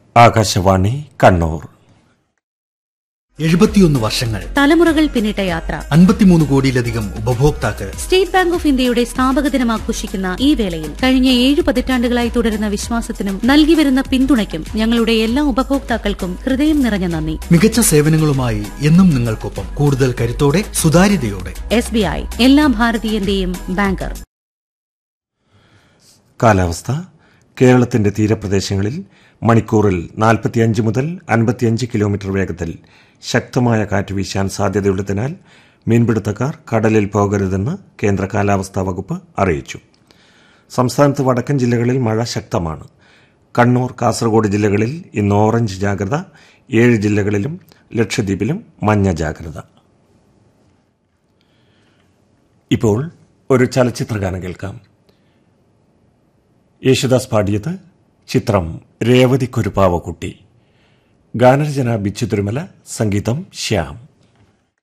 ആകാശവാണി കണ്ണൂർ എഴുപത്തിയൊന്ന് വർഷങ്ങൾ തലമുറകൾ പിന്നിട്ട യാത്ര അൻപത്തിമൂന്ന് കോടിയിലധികം ഉപഭോക്താക്കൾ സ്റ്റേറ്റ് ബാങ്ക് ഓഫ് ഇന്ത്യയുടെ സ്ഥാപക ദിനം ആഘോഷിക്കുന്ന ഈ വേളയിൽ കഴിഞ്ഞ ഏഴ് പതിറ്റാണ്ടുകളായി തുടരുന്ന വിശ്വാസത്തിനും നൽകി വരുന്ന പിന്തുണയ്ക്കും ഞങ്ങളുടെ എല്ലാ ഉപഭോക്താക്കൾക്കും ഹൃദയം നിറഞ്ഞ നന്ദി മികച്ച സേവനങ്ങളുമായി എന്നും നിങ്ങൾക്കൊപ്പം കൂടുതൽ കരുത്തോടെ സുതാര്യതയോടെ എസ് ബി ഐ എല്ലാ ഭാരതീയന്റെയും ബാങ്കർ കാലാവസ്ഥ കേരളത്തിന്റെ തീരപ്രദേശങ്ങളിൽ മണിക്കൂറിൽ നാൽപ്പത്തിയഞ്ച് മുതൽ അൻപത്തിയഞ്ച് കിലോമീറ്റർ വേഗത്തിൽ ശക്തമായ കാറ്റ് വീശാൻ സാധ്യതയുള്ളതിനാൽ മീൻപിടുത്തക്കാർ കടലിൽ പോകരുതെന്ന് കേന്ദ്ര കാലാവസ്ഥാ വകുപ്പ് അറിയിച്ചു സംസ്ഥാനത്ത് വടക്കൻ ജില്ലകളിൽ മഴ ശക്തമാണ് കണ്ണൂർ കാസർഗോഡ് ജില്ലകളിൽ ഇന്ന് ഓറഞ്ച് ജാഗ്രത ഏഴ് ജില്ലകളിലും ലക്ഷദ്വീപിലും മഞ്ഞ ജാഗ്രത ഇപ്പോൾ ഒരു ചലച്ചിത്രഗാനം കേൾക്കാം യേശുദാസ് പാടിയത് ചിത്രം രേവതിക്കൊരു പാവക്കുട്ടി ഗാനരചന ബിച്ചു തിരുമല സംഗീതം ശ്യാം